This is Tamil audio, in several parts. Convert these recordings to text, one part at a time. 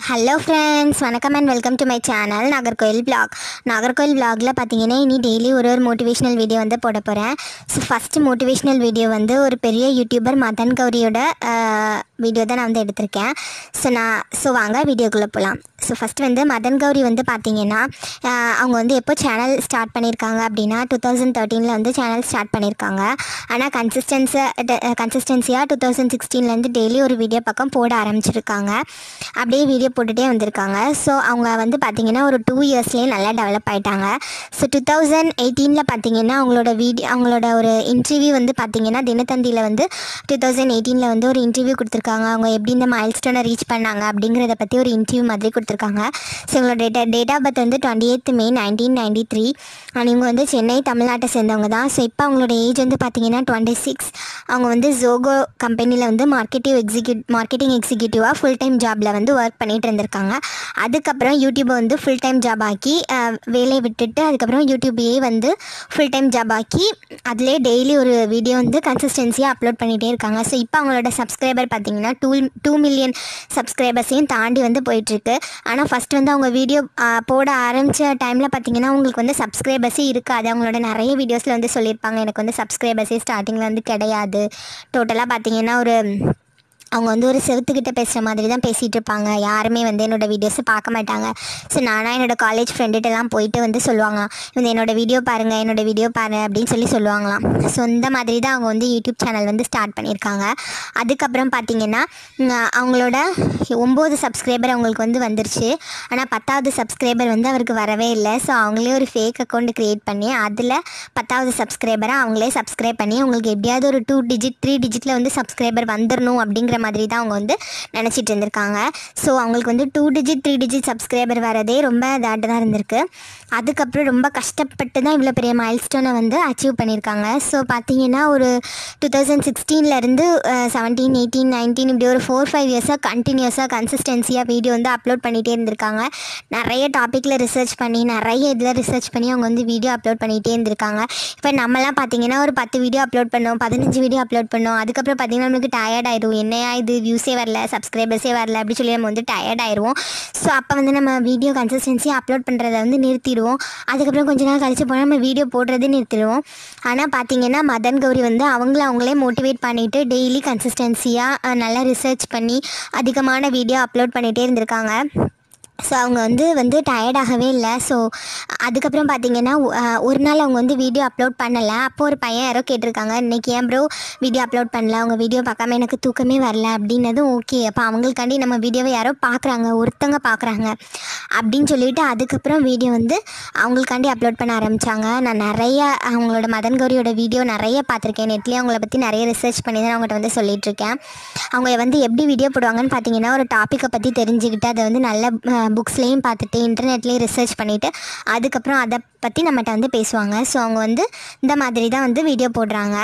ஹலோ ஃப்ரெண்ட்ஸ் வணக்கம் and welcome to my channel Nagercoil blog Nagercoil பிளாகில் பார்த்தீங்கன்னா இனி டெய்லி ஒரு ஒரு மோட்டிவேஷ்னல் வீடியோ வந்து போட போகிறேன் ஸோ ஃபஸ்ட்டு மோட்டிவேஷ்னல் வீடியோ வந்து ஒரு பெரிய யூடியூபர் மதன் கௌரியோட வீடியோ தான் நான் வந்து எடுத்திருக்கேன் ஸோ நான் ஸோ வாங்க வீடியோக்குள்ளே போகலாம் ஸோ ஃபஸ்ட்டு வந்து மதன் கௌரி வந்து பார்த்தீங்கன்னா ஆஹ் அவங்க வந்து எப்போ சேனல் ஸ்டார்ட் பண்ணியிருக்காங்க அப்படின்னா டூ தௌசண்ட் தேர்ட்டீனில் வந்து சேனல் ஸ்டார்ட் பண்ணியிருக்காங்க ஆனால் கன்சிஸ்டன்ஸாக கன்சிஸ்டன்சியாக டூ தௌசண்ட் சிக்ஸ்டீன்லேருந்து டெய்லி ஒரு வீடியோ பக்கம் போட ஆரம்பிச்சிருக்காங்க அப்படியே வீடியோ போட்டுகிட்டே வந்திருக்காங்க ஸோ அவங்க வந்து பார்த்திங்கன்னா ஒரு டூ இயர்ஸ்லேயே நல்லா டெவலப் ஆயிட்டாங்க ஸோ டூ தௌசண்ட் எயிட்டீனில் பார்த்தீங்கன்னா அவங்களோட வீடியோ அவங்களோட ஒரு இன்டர்வியூ வந்து பார்த்தீங்கன்னா தினத்தந்தியில் வந்து டூ தௌசண்ட் எயிட்டீனில் வந்து ஒரு இன்டர்வியூ கொடுத்துருக்காங்க அவங்க எப்படி இந்த மைல் ஸ்டோனை ரீச் பண்ணாங்க அப்படிங்கிறத பற்றி ஒரு இன்டர்வியூ மாதிரி கொடுத்துருக்காங்க ஸோ இவங்களோட டேட்டா டேட் ஆஃப் பர்த் வந்து twenty eighth May nineteen ninety three and இவங்க வந்து சென்னை தமிழ்நாட்டை சேர்ந்தவங்க தான் ஸோ இப்போ அவங்களோட ஏஜ் வந்து பார்த்தீங்கன்னா டுவெண்ட்டி சிக்ஸ் அவங்க வந்து ஜோகோ கம்பெனியில் வந்து மார்க்கெட்டிவ் எக்ஸிக்யூட் மார்க்கெட்டிங் எக்ஸிக்யூட்டிவாக ஃபுல் டைம் ஜாபில் வந்து ஒர்க் பண்ணிட்டு இருந்திருக்காங்க அதுக்கப்புறம் யூடியூப்பை வந்து ஃபுல் டைம் ஜாப் ஆக்கி அஹ், வேலையை விட்டுட்டு அதுக்கப்புறம் யூடியூபையே வந்து ஃபுல் டைம் ஜாப் ஆக்கி அதிலே டெய்லி ஒரு வீடியோ வந்து கன்சிஸ்டன்சியாக அப்லோட் பண்ணிகிட்டே இருக்காங்க ஸோ இப்போ அவங்களோட சப்ஸ்கிரைபர் பார்த்தீங்கன்னா டூ டூ மில்லியன் சப்ஸ்கிரைபர்ஸையும் தாண்டி வந்து போயிட்டுருக்கு ஆனால் ஃபஸ்ட் வந்து அவங்க வீடியோ போட ஆரம்பித்த டைமில் பார்த்தீங்கன்னா அவங்களுக்கு வந்து சப்ஸ்கிரைபர்ஸே இருக்காது அவங்களோட நிறைய வீடியோஸில் வந்து சொல்லியிருப்பாங்க எனக்கு வந்து சப்ஸ்கிரைபர்ஸே ஸ்டார்டிங்கில் வந்து கிடையாது டோட்டலாக பார்த்தீங்கன்னா ஒரு அவங்க வந்து ஒரு செவுத்துக்கிட்ட பேசுகிற மாதிரி தான் பேசிகிட்டு இருப்பாங்க யாருமே வந்து என்னோட வீடியோஸை பார்க்க மாட்டாங்க ஸோ நானாக என்னோட காலேஜ் ஃப்ரெண்டுகிட்டலாம் போயிட்டு வந்து சொல்லுவாங்க வந்து என்னோட வீடியோ பாருங்கள் என்னோட வீடியோ பாரு அப்படின்னு சொல்லி சொல்லுவாங்களாம் ஸோ இந்த மாதிரி தான் அவங்க வந்து யூடியூப் சேனல் வந்து ஸ்டார்ட் பண்ணியிருக்காங்க அதுக்கப்புறம் பார்த்தீங்கன்னா உம், அவங்களோட ஒம்பது சப்ஸ்கிரைபர் அவங்களுக்கு வந்து வந்துருச்சு ஆனால் பத்தாவது சப்ஸ்கிரைபர் வந்து அவருக்கு வரவே இல்லை ஸோ அவங்களே ஒரு ஃபேக் அக்கௌண்ட் க்ரியேட் பண்ணி அதில் பத்தாவது சப்ஸ்கிரைபரை அவங்களே சப்ஸ்கிரைப் பண்ணி அவங்களுக்கு எப்படியாவது ஒரு டூ டிஜிட் த்ரீ டிஜிட்டில் வந்து சப்ஸ்கிரைபர் வந்துடணும் அப்படிங்கிற மாதிரி தான் அவங்க வந்து நினச்சிட்டு இருந்திருக்காங்க ஸோ அவங்களுக்கு வந்து two digit three digit subscriber வரதே ரொம்ப இதாட்டு தான் இருந்திருக்கு அதுக்கப்புறம் ரொம்ப கஷ்டப்பட்டு தான் இவ்வளோ பெரிய மைல்ஸ்டோனை வந்து அச்சீவ் பண்ணியிருக்காங்க ஸோ பார்த்தீங்கன்னா ஒரு டூ தௌசண்ட் சிக்ஸ்டீன்லேருந்து செவன்டீன் எயிட்டீன் நைன்டீன் இப்படி ஒரு ஃபோர் ஃபைவ் இயர்ஸாக கண்டினியூஸாக கன்சிஸ்டன்சியாக வீடியோ வந்து அப்லோட் பண்ணிகிட்டே இருந்திருக்காங்க நிறைய டாப்பிக்கில் ரிசர்ச் பண்ணி நிறைய இதில் ரிசர்ச் பண்ணி அவங்க வந்து வீடியோ அப்லோட் பண்ணிகிட்டே இருந்திருக்காங்க இப்போ நம்மலாம் பார்த்தீங்கன்னா ஒரு பத்து வீடியோ அப்லோட் பண்ணோம் பதினஞ்சு வீடியோ அப்லோட் பண்ணோம் அதுக்கப்புறம் பார்த்தீங்கன்னா நம்மளுக்கு டயர்ட் ஆயிரும் என்னையா இது வியூஸே வரல சப்ஸ்கிரைபர்ஸே வரல அப்படி சொல்லி நம்ம வந்து டயர்ட் ஆயிடுவோம் ஸோ அப்போ வந்து நம்ம வீடியோ கன்சிஸ்டன்சியாக அப்லோட் பண்ணுறத வந்து நிறுத்திடுவோம் அதுக்கப்புறம் கொஞ்ச நாள் கழிச்சு போனால் நம்ம வீடியோ போடுறதே நிறுத்திடுவோம் ஆனால் பார்த்தீங்கன்னா மதன் கௌரி வந்து அவங்கள அவங்களே மோட்டிவேட் பண்ணிவிட்டு டெய்லி கன்சிஸ்டன்சியாக நல்லா ரிசர்ச் பண்ணி அதிகமான வீடியோ அப்லோட் பண்ணிகிட்டே இருந்திருக்காங்க ஸோ அவங்க வந்து வந்து டயர்டாகவே இல்லை ஸோ அதுக்கப்புறம் பார்த்தீங்கன்னா அஹ், ஒரு நாள் அவங்க வந்து வீடியோ அப்லோட் பண்ணலை அப்போ ஒரு பையன் யாரோ கேட்டிருக்காங்க இன்னைக்கு ஏன் ப்ரோ வீடியோ அப்லோட் பண்ணல அவங்க வீடியோ பார்க்காம எனக்கு தூக்கமே வரல அப்படின்னதும் ஓகே அப்போ அவங்களுக்காண்டி நம்ம வீடியோவை யாரோ பார்க்குறாங்க ஒருத்தங்க பார்க்குறாங்க அப்படின்னு சொல்லிட்டு அதுக்கப்புறம் வீடியோ வந்து அவங்களுக்காண்டி அப்லோட் பண்ண ஆரம்பித்தாங்க நான் நிறைய அவங்களோட மதன் கௌரியோட வீடியோ நிறைய பார்த்துருக்கேன் நெட்லேயே அவங்கள பற்றி நிறைய ரிசர்ச் பண்ணி தான் அவங்கள்ட்ட வந்து சொல்லிட்டு இருக்கேன் அவங்க வந்து எப்படி வீடியோ போடுவாங்கன்னு பார்த்தீங்கன்னா ஒரு டாப்பிக்கை பற்றி தெரிஞ்சுக்கிட்டு அதை வந்து நல்ல புக்ஸ்லேயும் பார்த்துட்டு இன்டர்நெட்லேயும் ரிசர்ச் பண்ணிவிட்டு அதுக்கப்புறம் அதை பற்றி நம்மகிட்ட வந்து பேசுவாங்க ஸோ அவங்க வந்து இந்த மாதிரி தான் வந்து வீடியோ போடுறாங்க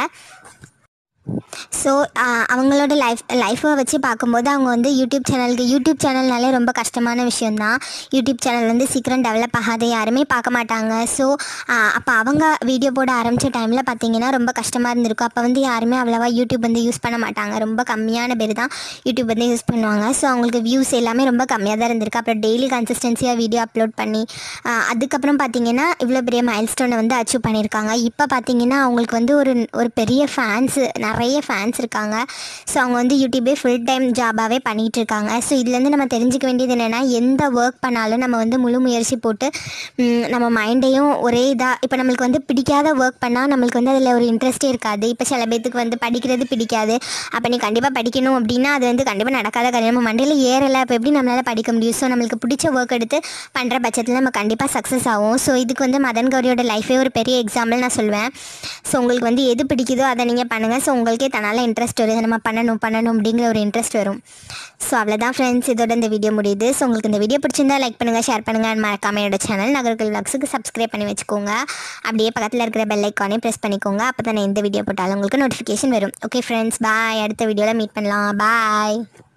ஸோ அவங்களோட லைஃப் லைஃப்பை வச்சு பார்க்கும்போது அவங்க வந்து யூடியூப் சேனலுக்கு யூடியூப் சேனல்னாலே ரொம்ப கஷ்டமான விஷயந்தான் யூடியூப் சேனல் வந்து சீக்கிரம் டெவலப் ஆகாது யாருமே பார்க்க மாட்டாங்க ஸோ அப்போ அவங்க வீடியோ போட ஆரம்பித்த டைமில் பார்த்தீங்கன்னா ரொம்ப கஷ்டமாக இருந்திருக்கும் அப்போ வந்து யாருமே அவ்வளோவா யூடியூப் வந்து யூஸ் பண்ண மாட்டாங்க ரொம்ப கம்மியான பேர் தான் யூடியூப் வந்து யூஸ் பண்ணுவாங்க ஸோ அவங்களுக்கு வியூஸ் எல்லாமே ரொம்ப கம்மியாக தான் இருந்திருக்கு அப்புறம் டெய்லி கன்சிஸ்டன்சியாக வீடியோ அப்லோட் பண்ணி ஆ, அதுக்கப்புறம் பார்த்தீங்கன்னா இவ்வளோ பெரிய மைல்ஸ்டோனை வந்து அச்சீவ் பண்ணியிருக்காங்க இப்போ பார்த்தீங்கன்னா அவங்களுக்கு வந்து ஒரு ஒரு பெரிய ஃபேன்ஸு நிறைய ஃபேன்ஸ் இருக்காங்க ஸோ அவங்க வந்து யூடியூபே ஃபுல் டைம் ஜாபாகவே பண்ணிகிட்டு இருக்காங்க ஸோ இதுலேருந்து நம்ம தெரிஞ்சுக்க வேண்டியது என்னென்னா எந்த ஒர்க் பண்ணாலும் நம்ம வந்து முழு முயற்சி போட்டு ம், நம்ம மைண்டையும் ஒரே இதாக இப்போ நம்மளுக்கு வந்து பிடிக்காத ஒர்க் பண்ணால் நம்மளுக்கு வந்து அதில் ஒரு இன்ட்ரெஸ்டே இருக்காது இப்போ சில பேத்துக்கு வந்து படிக்கிறது பிடிக்காது அப்போ நீ கண்டிப்பாக படிக்கணும் அப்படின்னா அது வந்து கண்டிப்பாக நடக்காத காரியம் நம்ம மண்டையில் ஏறலை அப்போ எப்படி நம்மளால் படிக்க முடியும் ஸோ நம்மளுக்கு பிடிச்ச ஒர்க் எடுத்து பண்ணுற பட்சத்தில் நம்ம கண்டிப்பாக சக்ஸஸ் ஆகும் ஸோ இதுக்கு வந்து மதன் கௌரியோட லைஃபே ஒரு பெரிய எக்ஸாம்பிள் நான் சொல்லுவேன் ஸோ உங்களுக்கு வந்து எது பிடிக்குதோ அதை நீங்கள் பண்ணுங்கள் ஸோ உங்களுக்கே தன்னால் இன்ட்ரெஸ்ட் வரும் இதை நம்ம பண்ணணும் பண்ணணும் அப்படிங்கிற ஒரு இன்ட்ரெஸ்ட் வரும் ஸோ அவ்வளோதான் ஃப்ரெண்ட்ஸ் இதோட இந்த வீடியோ முடியுது ஸோ உங்களுக்கு இந்த வீடியோ பிடிச்சிருந்தா லைக் பண்ணுங்கள் ஷேர் பண்ணுங்கள் and மறக்காம என்னோட சேனல் நகர்கள் விளாக்ஸுக்கு சப்ஸ்கிரைப் பண்ணி வச்சுக்கோங்க அப்படியே பக்கத்தில் இருக்கிற பெல் ஐக்கானே ப்ரெஸ் பண்ணிக்கோங்க அப்போ தான் நான் எந்த வீடியோ போட்டாலும் உங்களுக்கு நோட்டிஃபிகேஷன் வரும் ஓகே ஃப்ரெண்ட்ஸ் பாய் அடுத்த வீடியோவில் மீட் பண்ணலாம் பாய்